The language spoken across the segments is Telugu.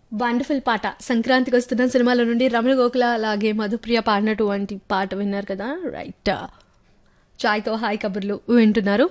వండర్ఫుల్ పాట సంక్రాంతికి వస్తున్న సినిమాల నుండి రమణ గోకుల అలాగే మధుప్రియ పాడినటువంటి పాట విన్నారు కదా రైట్ చాయ్తో హాయ్ కబుర్లు వింటున్నారు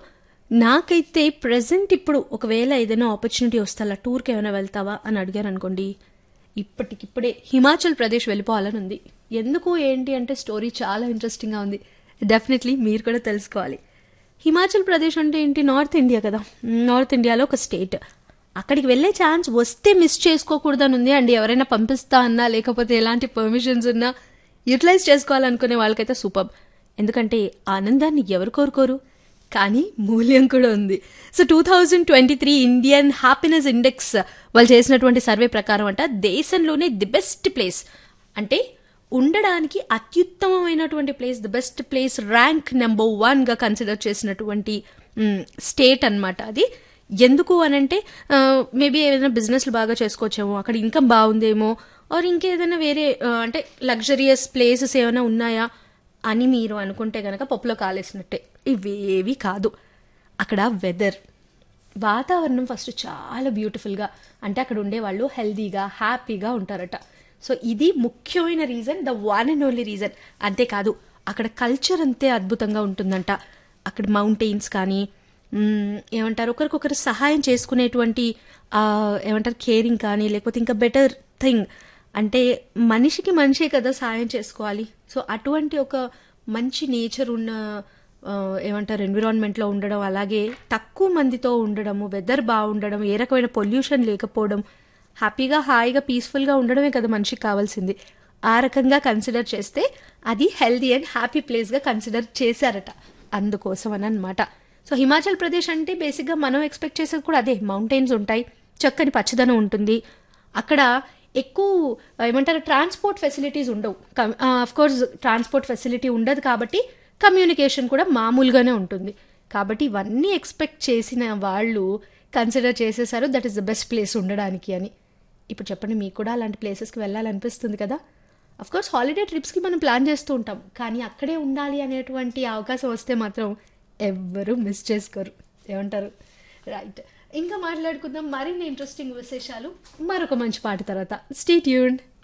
నాకైతే ప్రజెంట్ ఇప్పుడు ఒకవేళ ఏదైనా ఆపర్చునిటీ వస్తే అలా టూర్కి ఏమైనా వెళ్తావా అని అడిగారు అనుకోండి ఇప్పటికిప్పుడే హిమాచల్ ప్రదేశ్ వెళ్ళిపోవాలని ఉంది ఎందుకు ఏంటి అంటే స్టోరీ చాలా ఇంట్రెస్టింగ్గా ఉంది డెఫినెట్లీ మీరు కూడా తెలుసుకోవాలి హిమాచల్ ప్రదేశ్ అంటే ఏంటి నార్త్ ఇండియా కదా నార్త్ ఇండియాలో ఒక స్టేట్ అక్కడికి వెళ్ళే ఛాన్స్ వస్తే మిస్ చేసుకోకూడదని ఉంది అండి ఎవరైనా పంపిస్తా అన్నా లేకపోతే ఎలాంటి పర్మిషన్స్ ఉన్నా యూటిలైజ్ చేసుకోవాలనుకునే వాళ్ళకైతే సూపర్ ఎందుకంటే ఆనందాన్ని ఎవరు కోరుకోరు కానీ మూల్యం కూడా ఉంది so two thousand twenty three Indian happiness index వాళ్ళు చేసినటువంటి సర్వే ప్రకారం అంట దేశంలోనే ది బెస్ట్ ప్లేస్ అంటే ఉండడానికి అత్యుత్తమమైనటువంటి place the best place rank number వన్గా కన్సిడర్ చేసినటువంటి స్టేట్ అన్నమాట అది ఎందుకు అనంటే మేబీ ఏదైనా బిజినెస్లు బాగా చేసుకోవచ్చేమో అక్కడ ఇన్కమ్ బాగుందేమో ఆర్ ఇంకేదైనా వేరే ఆ, అంటే లగ్జరియస్ ప్లేసెస్ ఏమైనా ఉన్నాయా అని మీరు అనుకుంటే గనక పప్పులో కాలేసినట్టే ఇవేవి కాదు అక్కడ వెదర్ వాతావరణం ఫస్ట్ చాలా బ్యూటిఫుల్గా అంటే అక్కడ ఉండే వాళ్ళు హెల్దీగా హ్యాపీగా ఉంటారట సో ఇది ముఖ్యమైన reason the one and only reason అంతేకాదు అక్కడ కల్చర్ అంతే అద్భుతంగా ఉంటుందంట అక్కడ మౌంటైన్స్ కానీ మ్మ్, ఏమంటారు ఒకరికొకరు సహాయం చేసుకునేటువంటి ఆ, ఏమంటారు కేరింగ్ కానీ లేకపోతే ఇంకా బెటర్ థింగ్ అంటే మనిషికి మనిషే కదా సాయం చేసుకోవాలి సో అటువంటి ఒక మంచి నేచర్ ఉన్న ఆ, ఏమంటారు ఎన్విరాన్మెంట్లో ఉండడం అలాగే తక్కువ మందితో ఉండడము వెదర్ బాగుండడం ఏ రకమైన పొల్యూషన్ లేకపోవడం హ్యాపీగా హాయిగా పీస్ఫుల్గా ఉండడమే కదా మనిషికి కావాల్సింది ఆ రకంగా కన్సిడర్ చేస్తే అది హెల్దీ అండ్ హ్యాపీ ప్లేస్గా కన్సిడర్ చేశారట అందుకోసం అని అనమాట సో హిమాచల్ ప్రదేశ్ అంటే బేసిక్గా మనం ఎక్స్పెక్ట్ చేసేది కూడా అదే మౌంటైన్స్ ఉంటాయి చక్కని పచ్చదనం ఉంటుంది అక్కడ ఎక్కువ ఏమంటారు ట్రాన్స్పోర్ట్ ఫెసిలిటీస్ ఉండవు అఫ్ కోర్స్ ట్రాన్స్పోర్ట్ ఫెసిలిటీ ఉండదు కాబట్టి కమ్యూనికేషన్ కూడా మామూలుగానే ఉంటుంది కాబట్టి ఇవన్నీ ఎక్స్పెక్ట్ చేసిన వాళ్ళు కన్సిడర్ చేసేసారు that is the best place ఉండడానికి అని ఇప్పుడు చెప్పండి మీకు కూడా అలాంటి ప్లేసెస్కి వెళ్ళాలనిపిస్తుంది కదా అఫ్ కోర్స్ హాలిడే ట్రిప్స్కి మనం ప్లాన్ చేస్తూ ఉంటాం కానీ అక్కడే ఉండాలి అనేటువంటి అవకాశం వస్తే మాత్రం ఎవ్వరూ మిస్ చేసుకోరు ఏమంటారు రైట్ ఇంకా మాట్లాడుకుందాం మరిన్ని ఇంట్రెస్టింగ్ విశేషాలు మరొక మంచి పాట తర్వాత స్టే ట్యూన్డ్